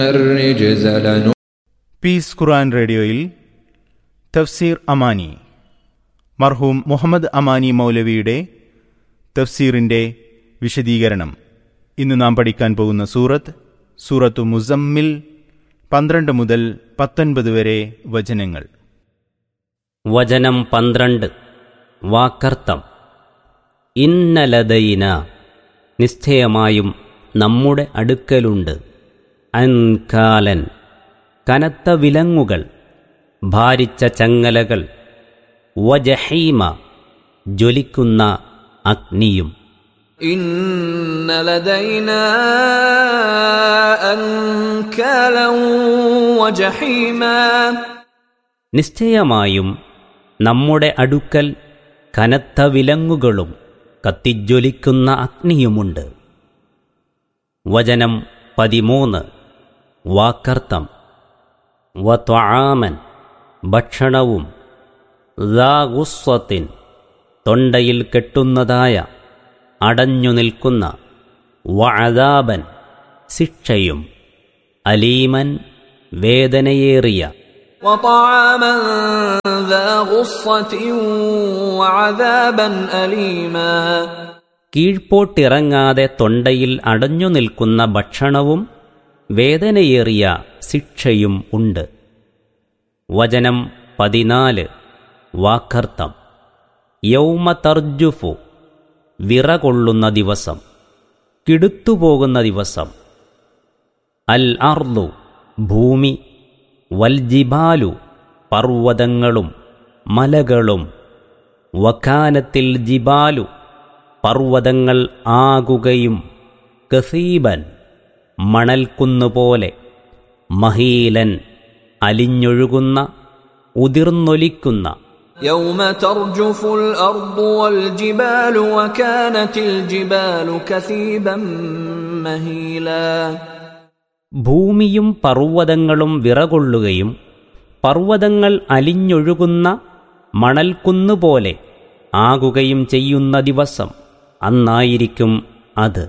الرجز لنو piece ഖുർആൻ റേഡിയോയിൽ തഫ്സീർ അമാനി മർഹൂം മുഹമ്മദ് അമാനി മൗലവിയുടെ തഫ്സീറിൻ്റെ വിശദീകരണം ഇന്ന് നാം പഠിക്കാൻ പോകുന്ന സൂറത്ത് സൂറത്തു മുസമ്മിൽ പന്ത്രണ്ട് മുതൽ പത്തൊൻപത് വരെ വചനങ്ങൾ വചനം പന്ത്രണ്ട് വാക്കർത്ഥം ഇന്നലതൈന നിശ്ചയമായും നമ്മുടെ അടുക്കലുണ്ട് അൻകാലൻ കനത്ത വിലങ്ങുകൾ ഭാരിച്ച ചങ്ങലകൾ വജഹീമ ജ്വലിക്കുന്ന അഗ്നിയും إن لدينا أنكالا وجحيما നിശ്ചയമായും നമ്മുടെ അടുക്കൽ കനത്ത വിലങ്ങുകളും കത്തിജ്വലിക്കുന്ന അഗ്നിയുമുണ്ട് വചനം പതിമൂന്ന് വാക്കർത്ഥം വത്വാമൻ ഭക്ഷണവും ദാഗുസ്വത്തിൻ തൊണ്ടയിൽ കെട്ടുന്നതായ അടഞ്ഞു നിൽക്കുന്ന വഅദാബൻ ശിക്ഷയും അലീമൻ വേദനയേറിയ وطعاما ذا غصة وعذابا أليما കീഴ്പോട്ടിറങ്ങാതെ തൊണ്ടയിൽ അടഞ്ഞു നിൽക്കുന്ന ഭക്ഷണവും വേദനയേറിയ ശിക്ഷയും ഉണ്ട് വചനം പതിനാല് വാക്കർത്ഥം യൗമ തർജുഫു വിറകൊള്ളുന്ന ദിവസം കിടുത്തുപോകുന്ന ദിവസം അൽ അർദു ഭൂമി വൽജിബാലു പർവ്വതങ്ങളും മലകളും വക്കാനത്തിൽ ജിബാലു പർവ്വതങ്ങൾ ആകുകയും കസീബൻ മണൽക്കുന്നുപോലെ മഹീലൻ അലിഞ്ഞൊഴുകുന്ന ഉതിർന്നൊലിക്കുന്ന يوم ترجف الأرض والجبال وكانت الجبال كثيبا مهيلا ഭൂമിയും പർവ്വതങ്ങളും വിറകൊള്ളുകയും പർവ്വതങ്ങൾ അലിഞ്ഞൊഴുകുന്ന മണൽക്കുന്നുപോലെ ആകുകയും ചെയ്യുന്ന ദിവസം അന്നായിരിക്കും അത്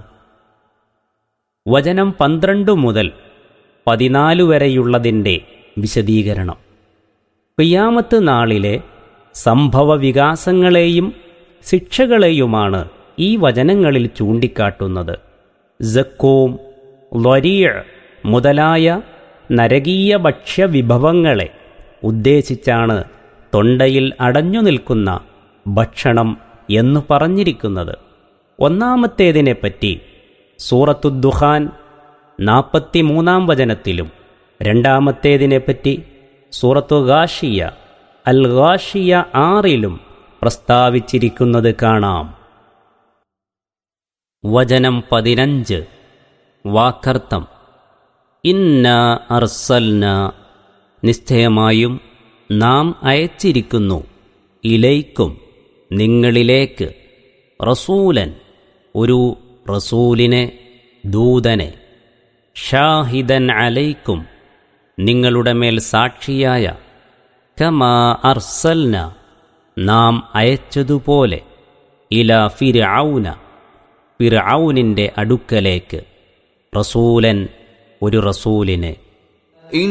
വചനം പന്ത്രണ്ട് മുതൽ പതിനാല് വരെയുള്ളതിൻ്റെ വിശദീകരണം പിയാമത്ത് നാളിലെ സംഭവ വികാസങ്ങളെയും ശിക്ഷകളെയുമാണ് ഈ വചനങ്ങളിൽ ചൂണ്ടിക്കാട്ടുന്നത് ജക്കോം ലൊരിയ മുതലായ നരകീയ ഭക്ഷ്യവിഭവങ്ങളെ ഉദ്ദേശിച്ചാണ് തൊണ്ടയിൽ അടഞ്ഞു നിൽക്കുന്ന ഭക്ഷണം എന്നു പറഞ്ഞിരിക്കുന്നത് ഒന്നാമത്തേതിനെപ്പറ്റി സൂറത്തുദ്ദുഹാൻ നാൽപ്പത്തിമൂന്നാം വചനത്തിലും രണ്ടാമത്തേതിനെപ്പറ്റി സൂറത്തു ഗാഷിയ അൽ ഗാഷിയ ആറിലും പ്രസ്താവിച്ചിരിക്കുന്നത് കാണാം വചനം പതിനഞ്ച് വാക്കർത്ഥം ഇന്ന അർസൽന നിശ്ചയമായും നാം അയച്ചിരിക്കുന്നു ഇലൈക്കും നിങ്ങളിലേക്ക് റസൂലൻ ഒരു റസൂലിനെ ദൂതനെ ഷാഹിദൻ അലൈക്കും നിങ്ങളുടെ മേൽ സാക്ഷിയായ കമാ അർസൽന നാം അയച്ചതുപോലെ ഇല ഫിർഔന ഫിർഔനിൻ്റെ അടുക്കലേക്ക് റസൂലൻ ഒരു റസൂലിനെ